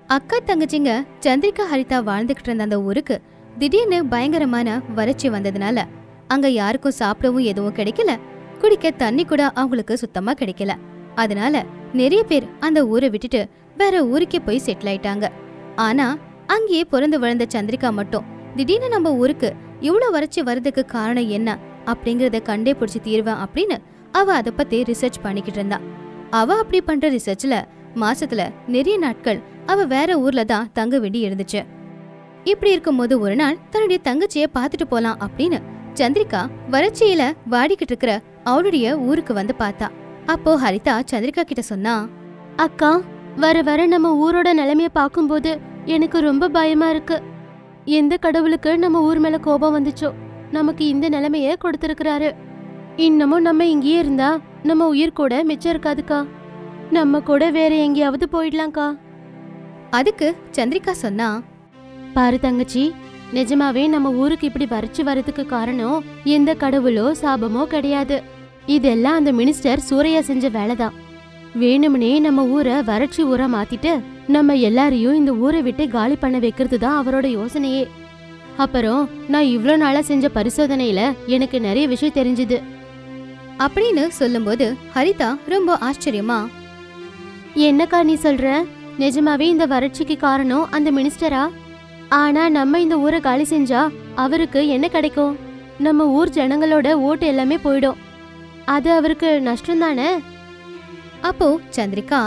அக்கா தங்கச்சிங்க சந்திரிகா ஹரிதா வாழ்ந்துகிட்டு இருந்த அந்த ஊருக்கு திடீர்னு பயங்கரமான வறட்சி வந்ததுனால அங்க யாருக்கும் சாப்பிடவும் எதுவும் கிடைக்கல குடிக்க தண்ணி கூட அவங்களுக்கு சுத்தமா கிடைக்கல அதனால நிறைய பேர் அந்த ஊரை விட்டுட்டு வேற ஊருக்கே போய் செட்டில் ஆயிட்டாங்க ஆனா அங்கேயே பிறந்து வளர்ந்த சந்திரிகா மட்டும் திடீர்னு நம்ம ஊருக்கு இவ்வளவு வறட்சி வர்றதுக்கு காரணம் என்ன அப்படிங்கறத கண்டே பிடிச்சி தீர்வேன் அப்படின்னு அவ அதை பத்தி ரிசர்ச் பண்ணிக்கிட்டு இருந்தா அவ அப்படி பண்ற ரிசர்ச்ல மாசத்துல நிறைய நாட்கள் அவ வேற ஊர்ல தான் தங்க வேண்டி இருந்துச்சு இப்படி இருக்கும்போது ஒரு நாள் தன்னுடைய தங்கச்சிய பார்த்துட்டு போலாம் அப்படின்னு சந்திரிகா வறட்சியில வாடிக்கிட்டு இருக்கிற அவளுடைய ஊருக்கு வந்து பார்த்தா அப்போ ஹரிதா சந்திரிகா கிட்ட சொன்னா அக்கா வர வர நம்ம ஊரோட நிலைமைய பார்க்கும்போது எனக்கு ரொம்ப பயமா இருக்கு எந்த கடவுளுக்கு நம்ம ஊர் மேல கோபம் வந்துச்சோ நமக்கு இந்த நிலைமைய கொடுத்திருக்கிறாரு இன்னமும் நம்ம இங்கேயே இருந்தா நம்ம உயிர் கூட மிச்சம் இருக்காதுக்கா நம்ம கூட வேற எங்கேயாவது போயிடலாம்க்கா அதுக்கு சந்திரிகா சொன்னா பாரு தங்கச்சி நிஜமாவே நம்ம ஊருக்கு இப்படி வறட்சி வரதுக்கு காரணம் எந்த கடவுளோ சாபமோ கிடையாது இதெல்லாம் அந்த மினிஸ்டர் சூறையா செஞ்ச வேலைதான் வேணும்னே நம்ம ஊரை வறட்சி ஊரா மாத்திட்டு நம்ம எல்லாரையும் இந்த ஊரை விட்டு காலி பண்ண வைக்கிறது தான் அவரோட யோசனையே அப்புறம் நான் இவ்ளோ நாளா செஞ்ச பரிசோதனையில எனக்கு நிறைய விஷயம் தெரிஞ்சுது அப்படின்னு சொல்லும்போது ஹரிதா ரொம்ப ஆச்சரியமா என்னக்கா நீ சொல்ற நிஜமாவே இந்த வறட்சிக்கு காரணம் அந்த மினிஸ்டரா ஆனா நம்ம இந்த ஊரை காலி செஞ்சா அவருக்கு என்ன கிடைக்கும் நம்ம ஊர் ஜனங்களோட ஓட்டு எல்லாமே போயிடும் அது அவருக்கு நஷ்டம் தானே அப்போ சந்திரிகா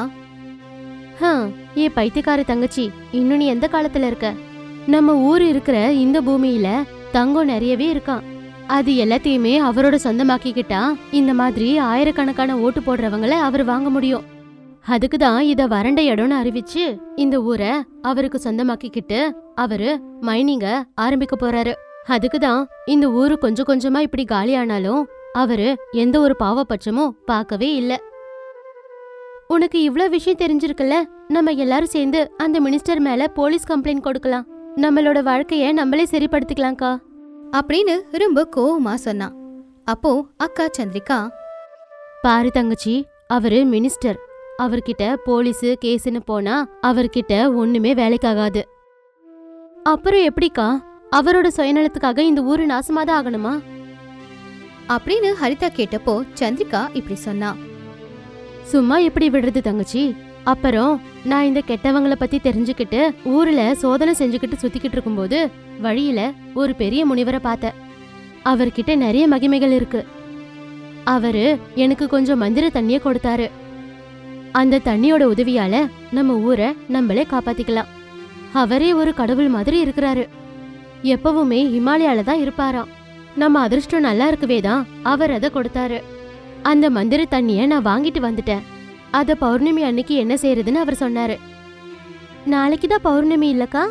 ஹம் ஏ பைத்தியக்கார தங்கச்சி இன்னும் நீ எந்த காலத்துல இருக்க நம்ம ஊர் இருக்கிற இந்த பூமியில தங்கம் நிறையவே இருக்கான் அது எல்லாத்தையுமே அவரோட சொந்தமாக்கிக்கிட்டா இந்த மாதிரி ஆயிரக்கணக்கான ஓட்டு போடுறவங்கள அவர் வாங்க முடியும் அதுக்கு தான் இத வறண்ட இடம்னு அறிவிச்சு இந்த ஊரை அவருக்கு சொந்தமாக்கிக்கிட்டு அவரு மைனிங்க ஆரம்பிக்க போறாரு அதுக்கு தான் இந்த ஊரு கொஞ்சம் கொஞ்சமா இப்படி காலியானாலும் அவரு எந்த ஒரு பாவபட்சமும் பார்க்கவே இல்ல உனக்கு இவ்ளோ விஷயம் தெரிஞ்சிருக்குல்ல நம்ம எல்லாரும் சேர்ந்து அந்த மினிஸ்டர் மேல போலீஸ் கம்ப்ளைண்ட் கொடுக்கலாம் நம்மளோட வாழ்க்கைய நம்மளே சரிப்படுத்திக்கலாம்க்கா அப்படின்னு ரொம்ப கோவமா சொன்னான் அப்போ அக்கா சந்திரிகா பாரு தங்கச்சி அவரு மினிஸ்டர் அவர்கிட்ட போலீஸ் கேஸ்னு போனா அவர்கிட்ட ஒண்ணுமே வேலைக்காகாது அப்புறம் எப்படிக்கா அவரோட சுயநலத்துக்காக இந்த ஊரு நாசமாதான் ஆகணுமா அப்படின்னு ஹரிதா கேட்டப்போ சந்திரிகா இப்படி சொன்னா சும்மா எப்படி விடுறது தங்கச்சி அப்புறம் நான் இந்த கெட்டவங்கள பத்தி தெரிஞ்சுக்கிட்டு ஊர்ல சோதனை செஞ்சுக்கிட்டு சுத்திக்கிட்டு இருக்கும்போது வழியில ஒரு பெரிய முனிவரை பார்த்தேன் அவர்கிட்ட நிறைய மகிமைகள் இருக்கு அவரு எனக்கு கொஞ்சம் மந்திர தண்ணிய கொடுத்தாரு அந்த தண்ணியோட உதவியால நம்ம ஊரை நம்மளே காப்பாத்திக்கலாம் அவரே ஒரு கடவுள் மாதிரி இருக்கிறாரு எப்பவுமே ஹிமாலயால தான் இருப்பாராம் நம்ம அதிர்ஷ்டம் நல்லா இருக்கவே தான் அவர் அதை கொடுத்தாரு அந்த மந்திர தண்ணிய நான் வாங்கிட்டு வந்துட்டேன் அத பௌர்ணமி அன்னைக்கு என்ன செய்யறதுன்னு அவர் சொன்னாரு நாளைக்கு தான் பௌர்ணமி இல்லக்கா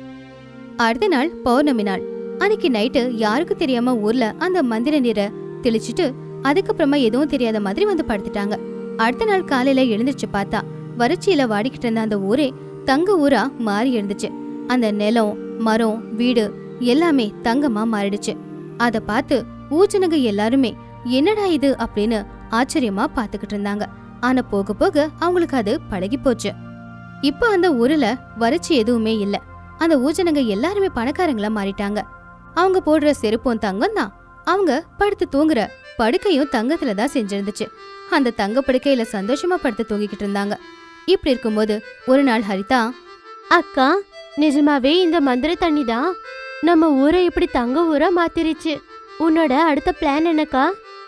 அடுத்த நாள் பௌர்ணமி நாள் அன்னைக்கு நைட்டு யாருக்கு தெரியாம ஊர்ல அந்த மந்திர நீரை தெளிச்சிட்டு அதுக்கப்புறமா எதுவும் தெரியாத மாதிரி வந்து படுத்துட்டாங்க அடுத்த நாள் காலையில எழுந்திருச்சு பார்த்தா வறட்சியில வாடிக்கிட்டு இருந்த அந்த ஊரே தங்க ஊரா மாறி இருந்துச்சு அந்த நிலம் மரம் வீடு எல்லாமே தங்கமா மாறிடுச்சு அத பார்த்து ஊஜனங்க எல்லாருமே என்னடா இது அப்படின்னு ஆச்சரியமா பார்த்துக்கிட்டு இருந்தாங்க ஆனா போக போக அவங்களுக்கு அது பழகி போச்சு இப்ப அந்த ஊர்ல வறட்சி எதுவுமே இல்ல அந்த ஊஜனங்க எல்லாருமே பணக்காரங்களா மாறிட்டாங்க அவங்க போடுற செருப்பும் தங்கம் தான் அவங்க படுத்து தூங்குற படுக்கையும் தங்கத்துல தான் செஞ்சிருந்துச்சு அந்த தங்க படுக்கையில சந்தோஷமா படுத்து தூங்கிக்கிட்டு இருந்தாங்க இப்படி இருக்கும்போது ஒரு நாள் ஹரிதா அக்கா நிஜமாவே இந்த மந்திர தண்ணி தான் நம்ம ஊரை இப்படி தங்க ஊரா மாத்திருச்சு உன்னோட அடுத்த பிளான் என்னக்கா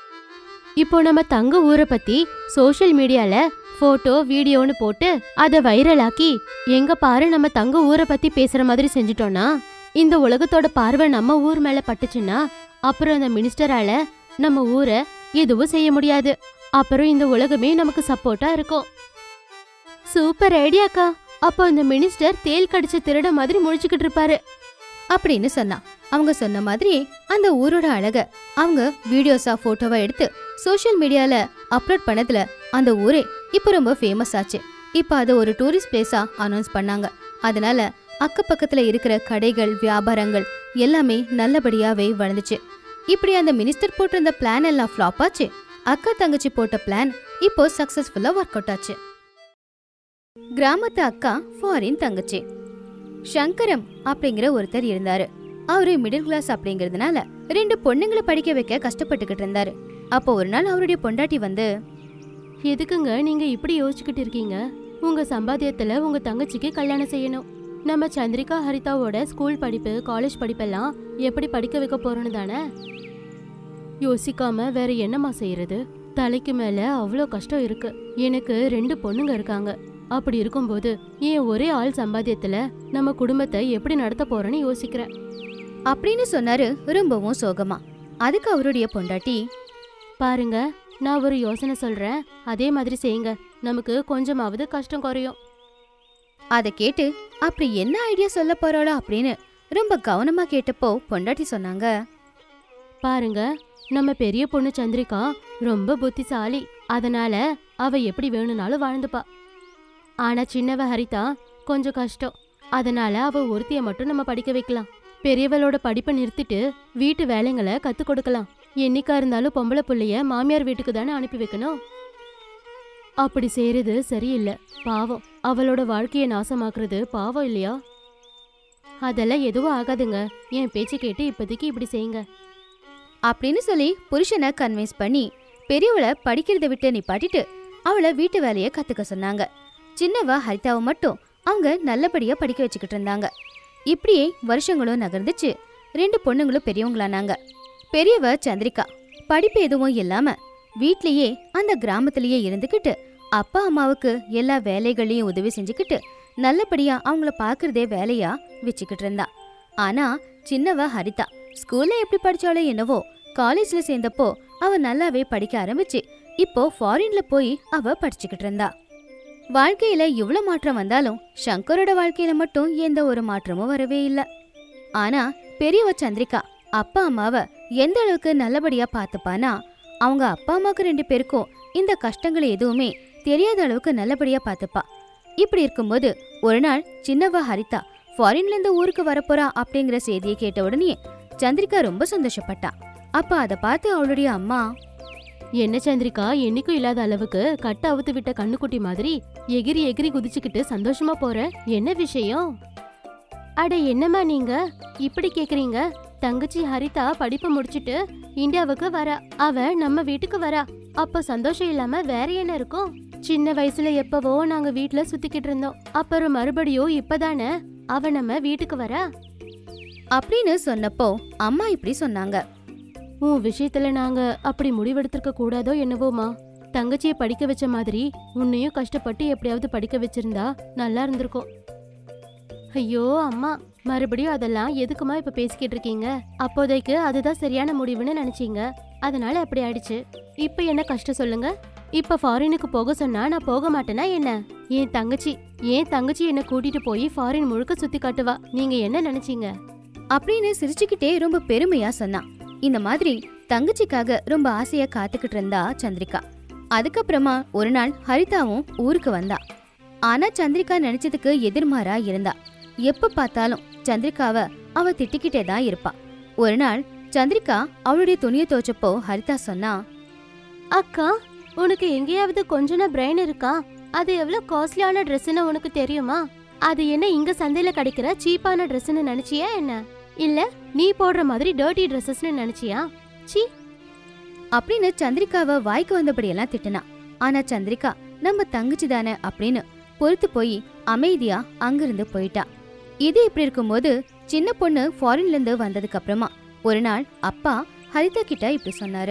இப்போ நம்ம தங்க ஊரை பத்தி சோஷியல் மீடியால போட்டோ வீடியோன்னு போட்டு அதை வைரலாக்கி எங்க பாரு நம்ம தங்க ஊரை பத்தி பேசுற மாதிரி செஞ்சுட்டோம்னா இந்த உலகத்தோட பார்வை நம்ம ஊர் மேல பட்டுச்சுன்னா அப்புறம் அந்த மினிஸ்டரால நம்ம ஊரை எதுவும் செய்ய முடியாது அப்புறம் இந்த உலகமே நமக்கு சப்போர்ட்டா இருக்கும் சூப்பர் ஐடியாக்கா அப்போ இந்த மினிஸ்டர் தேல் கடிச்ச திருட மாதிரி முழிச்சுக்கிட்டு இருப்பாரு அப்படின்னு சொன்னான் அவங்க சொன்ன மாதிரியே அந்த ஊரோட அழக அவங்க வீடியோஸா போட்டோவா எடுத்து சோஷியல் மீடியால அப்லோட் பண்ணதுல அந்த ஊரே இப்போ ரொம்ப ஃபேமஸ் ஆச்சு இப்போ அதை ஒரு டூரிஸ்ட் பிளேஸா அனௌன்ஸ் பண்ணாங்க அதனால அக்கப்பக்கத்துல இருக்கிற கடைகள் வியாபாரங்கள் எல்லாமே நல்லபடியாவே வளர்ந்துச்சு இப்படி அந்த மினிஸ்டர் போட்டிருந்த பிளான் எல்லாம் ஃப்ளாப் ஆச்சு அக்கா தங்கச்சி போட்ட பிளான் இப்போ சக்சஸ்ஃபுல்லா ஒர்க் அவுட் ஆச்சு கிராமத்து அக்கா ஃபாரின் தங்கச்சி சங்கரம் அப்படிங்கிற ஒருத்தர் இருந்தாரு அவரு மிடில் கிளாஸ் அப்படிங்கறதுனால ரெண்டு பொண்ணுங்களை படிக்க வைக்க கஷ்டப்பட்டுக்கிட்டு இருந்தாரு அப்போ ஒரு நாள் அவருடைய பொண்டாட்டி வந்து எதுக்குங்க நீங்க இப்படி யோசிச்சுக்கிட்டு இருக்கீங்க உங்க சம்பாத்தியத்துல உங்க தங்கச்சிக்கு கல்யாணம் செய்யணும் நம்ம சந்திரிகா ஹரிதாவோட ஸ்கூல் படிப்பு காலேஜ் படிப்பெல்லாம் எப்படி படிக்க வைக்க போறோம்னு தானே யோசிக்காம வேற என்னம்மா செய்யறது தலைக்கு மேல அவ்வளோ கஷ்டம் இருக்கு எனக்கு ரெண்டு பொண்ணுங்க இருக்காங்க அப்படி இருக்கும்போது என் ஒரே ஆள் சம்பாத்தியத்துல நம்ம குடும்பத்தை எப்படி நடத்த போறேன்னு யோசிக்கிறேன் அப்படின்னு சொன்னாரு ரொம்பவும் சோகமா அதுக்கு அவருடைய பொண்டாட்டி பாருங்க நான் ஒரு யோசனை சொல்றேன் அதே மாதிரி செய்யுங்க நமக்கு கொஞ்சமாவது கஷ்டம் குறையும் அதை கேட்டு அப்படி என்ன ஐடியா சொல்ல போறாளோ அப்படின்னு ரொம்ப கவனமா கேட்டப்போ பொண்டாட்டி சொன்னாங்க பாருங்க நம்ம பெரிய பொண்ணு சந்திரிகா ரொம்ப புத்திசாலி அதனால அவ எப்படி வேணும்னாலும் வாழ்ந்துப்பா ஆனா சின்னவ ஹரிதா கொஞ்சம் கஷ்டம் அதனால அவ ஒருத்திய மட்டும் நம்ம படிக்க வைக்கலாம் பெரியவளோட படிப்பை நிறுத்திட்டு வீட்டு வேலைங்களை கத்து கொடுக்கலாம் என்னைக்கா இருந்தாலும் பொம்பளை புள்ளைய மாமியார் வீட்டுக்கு தானே அனுப்பி வைக்கணும் அப்படி செய்யறது சரியில்லை பாவம் அவளோட வாழ்க்கையை நாசமாக்குறது பாவம் இல்லையா அதெல்லாம் எதுவும் ஆகாதுங்க என் பேச்சு கேட்டு இப்போதைக்கு இப்படி செய்யுங்க அப்படின்னு சொல்லி புருஷனை கன்வின்ஸ் பண்ணி பெரியவளை படிக்கிறத விட்டு நிப்பாட்டிட்டு அவளை வீட்டு வேலையை கத்துக்க சொன்னாங்க சின்னவ ஹரிதாவை மட்டும் அவங்க நல்லபடியா படிக்க வச்சுக்கிட்டு இருந்தாங்க இப்படியே வருஷங்களும் நகர்ந்துச்சு ரெண்டு பொண்ணுங்களும் பெரியவங்களானாங்க பெரியவ சந்திரிகா படிப்பு எதுவும் இல்லாம வீட்லயே அந்த கிராமத்திலேயே இருந்துக்கிட்டு அப்பா அம்மாவுக்கு எல்லா வேலைகளையும் உதவி செஞ்சுக்கிட்டு நல்லபடியா அவங்கள பாக்குறதே வேலையா வச்சுக்கிட்டு இருந்தா ஆனா சின்னவ ஹரிதா ஸ்கூல்ல எப்படி படிச்சாலோ என்னவோ காலேஜ்ல சேர்ந்தப்போ அவ நல்லாவே படிக்க ஆரம்பிச்சு இப்போ ஃபாரின்ல போய் அவ படிச்சுக்கிட்டு இருந்தா வாழ்க்கையில இவ்ளோ மாற்றம் வந்தாலும் சங்கரோட வாழ்க்கையில மட்டும் எந்த ஒரு மாற்றமும் வரவே இல்ல ஆனா பெரியவ சந்திரிகா அப்பா அம்மாவ எந்த அளவுக்கு நல்லபடியா பார்த்துப்பானா அவங்க அப்பா அம்மாவுக்கு ரெண்டு பேருக்கும் இந்த கஷ்டங்கள் எதுவுமே தெரியாத அளவுக்கு நல்லபடியா பார்த்துப்பா இப்படி இருக்கும்போது ஒரு நாள் சின்னவ ஹரிதா ஃபாரின்ல இருந்து ஊருக்கு வரப்போறா அப்படிங்கிற செய்தியை கேட்ட உடனே சந்திரிகா ரொம்ப சந்தோஷப்பட்டா அப்ப அதை பார்த்து அவளுடைய அம்மா என்ன சந்திரிகா என்னைக்கும் இல்லாத அளவுக்கு கட்ட அவுத்து விட்ட கண்ணுக்குட்டி மாதிரி எகிரி எகிரி குதிச்சுக்கிட்டு சந்தோஷமா போற என்ன விஷயம் அட என்னம்மா நீங்க இப்படி கேக்குறீங்க தங்கச்சி ஹரிதா படிப்பு முடிச்சிட்டு இந்தியாவுக்கு வரா அவ நம்ம வீட்டுக்கு வரா அப்ப சந்தோஷம் இல்லாம வேற என்ன இருக்கும் சின்ன வயசுல எப்பவோ நாங்க வீட்ல சுத்திக்கிட்டு இருந்தோம் அப்புறம் மறுபடியும் இப்பதானே அவ நம்ம வீட்டுக்கு வரா அப்படின்னு சொன்னப்போ அம்மா இப்படி சொன்னாங்க உன் விஷயத்துல நாங்க அப்படி முடிவெடுத்திருக்க கூடாதோ என்னவோமா தங்கச்சியை படிக்க வச்ச மாதிரி உன்னையும் கஷ்டப்பட்டு எப்படியாவது படிக்க வச்சிருந்தா நல்லா இருந்திருக்கும் ஐயோ அம்மா மறுபடியும் அதெல்லாம் எதுக்குமா இப்ப பேசிக்கிட்டு இருக்கீங்க அப்போதைக்கு அதுதான் சரியான முடிவுன்னு நினைச்சீங்க அதனால அப்படி ஆயிடுச்சு இப்ப என்ன கஷ்டம் சொல்லுங்க இப்ப ஃபாரினுக்கு போக சொன்னா நான் போக மாட்டேனா என்ன என் தங்கச்சி என் தங்கச்சி என்ன கூட்டிட்டு போய் ஃபாரின் முழுக்க சுத்தி காட்டுவா நீங்க என்ன நினைச்சீங்க அப்படின்னு சிரிச்சுக்கிட்டே ரொம்ப பெருமையா சொன்னான் இந்த மாதிரி தங்கச்சிக்காக ரொம்ப ஆசையா காத்துக்கிட்டு இருந்தா சந்திரிகா அதுக்கப்புறமா ஒரு நாள் ஹரிதாவும் ஊருக்கு வந்தா ஆனா சந்திரிகா நினைச்சதுக்கு எதிர்மாறா இருந்தா எப்ப பார்த்தாலும் சந்திரிகாவ அவ திட்டிக்கிட்டே தான் இருப்பா ஒரு நாள் சந்திரிகா அவளுடைய துணியை துவைச்சப்போ ஹரிதா சொன்னா அக்கா உனக்கு எங்கேயாவது கொஞ்சனா பிரெயின் இருக்கா அது எவ்வளவு காஸ்ட்லியான ட்ரெஸ்ன்னு உனக்கு தெரியுமா அது என்ன இங்க சந்தையில கிடைக்கிற சீப்பான ட்ரெஸ்ன்னு நினைச்சியா என்ன இல்ல நீ போடுற மாதிரி டர்ட்டி ட்ரெஸ்ஸஸ்னு நினைச்சியா சீ அப்படின்னு சந்திரிகாவை வாய்க்கு வந்தபடியெல்லாம் திட்டுனா ஆனா சந்திரிகா நம்ம தங்கச்சி தானே அப்படின்னு பொறுத்து போய் அமைதியா அங்கிருந்து போயிட்டா இது இப்படி இருக்கும்போது சின்ன பொண்ணு ஃபாரின்ல இருந்து வந்ததுக்கு அப்புறமா ஒரு நாள் அப்பா ஹரிதா கிட்ட இப்படி சொன்னாரு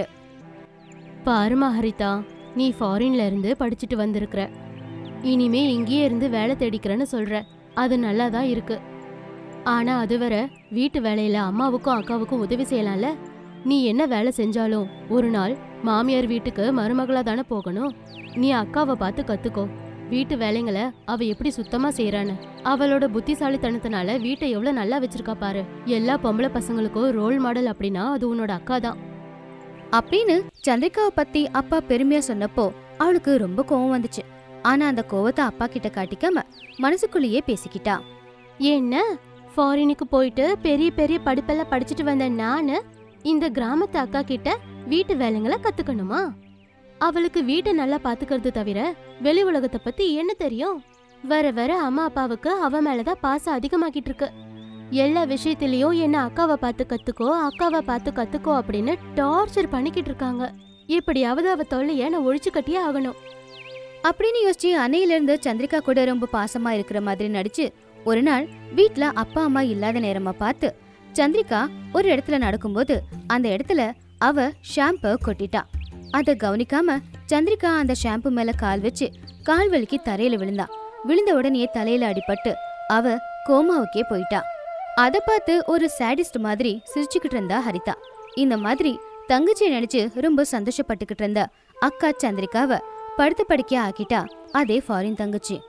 பாருமா ஹரிதா நீ ஃபாரின்ல இருந்து படிச்சுட்டு வந்திருக்கிற இனிமே இங்கேயே இருந்து வேலை தேடிக்கிறேன்னு சொல்ற அது நல்லா தான் இருக்கு ஆனா அதுவரை வீட்டு வேலையில அம்மாவுக்கும் அக்காவுக்கும் உதவி செய்யலாம்ல நீ என்ன வேலை செஞ்சாலும் ஒரு நாள் மாமியார் வீட்டுக்கு மருமகளா தானே போகணும் நீ அக்காவை பார்த்து கத்துக்கோ வீட்டு வேலைங்களை அவ எப்படி சுத்தமா செய்யறான்னு அவளோட புத்திசாலித்தனத்தினால வீட்டை எவ்வளவு நல்லா வச்சிருக்கா பாரு எல்லா பொம்பளை பசங்களுக்கும் ரோல் மாடல் அப்படின்னா அது உன்னோட அக்கா தான் அப்படின்னு சந்திரிகாவை பத்தி அப்பா பெருமையா சொன்னப்போ அவளுக்கு ரொம்ப கோவம் வந்துச்சு ஆனா அந்த கோவத்தை அப்பா கிட்ட காட்டிக்காம மனசுக்குள்ளேயே பேசிக்கிட்டா என்ன ஃபாரினுக்கு போயிட்டு பெரிய பெரிய படிப்பெல்லாம் படிச்சுட்டு வந்த நானு இந்த கிராமத்து அக்கா கிட்ட வீட்டு வேலைங்களை கத்துக்கணுமா அவளுக்கு வீட்டை நல்லா பாத்துக்கிறது தவிர வெளி உலகத்தை பத்தி என்ன தெரியும் வர வர அம்மா அப்பாவுக்கு அவ மேலதான் பாசம் அதிகமாக்கிட்டு இருக்கு எல்லா விஷயத்திலயும் என்ன அக்காவை பார்த்து கத்துக்கோ அக்காவை பார்த்து கத்துக்கோ அப்படின்னு டார்ச்சர் பண்ணிக்கிட்டு இருக்காங்க எப்படியாவது அவ தொல்லைய நான் ஒழிச்சு கட்டியே ஆகணும் அப்படின்னு யோசிச்சு அன்னையில இருந்து சந்திரிகா கூட ரொம்ப பாசமா இருக்கிற மாதிரி நடிச்சு ஒரு நாள் வீட்ல அப்பா அம்மா இல்லாத நேரமா பார்த்து சந்திரிகா ஒரு இடத்துல நடக்கும்போது அந்த இடத்துல அவ ஷாம்பு கொட்டிட்டா அத கவனிக்காம சந்திரிகா அந்த ஷாம்பு மேல கால் வச்சு கால் வலிக்கு தரையில விழுந்தா விழுந்த உடனே தலையில அடிபட்டு அவ கோமாவுக்கே போயிட்டா அத பார்த்து ஒரு சாடிஸ்ட் மாதிரி சிரிச்சுக்கிட்டு இருந்தா ஹரிதா இந்த மாதிரி தங்கச்சியை நினைச்சு ரொம்ப சந்தோஷப்பட்டுக்கிட்டு இருந்த அக்கா சந்திரிகாவை படுத்த படுக்கையா ஆக்கிட்டா அதே ஃபாரின் தங்கச்சி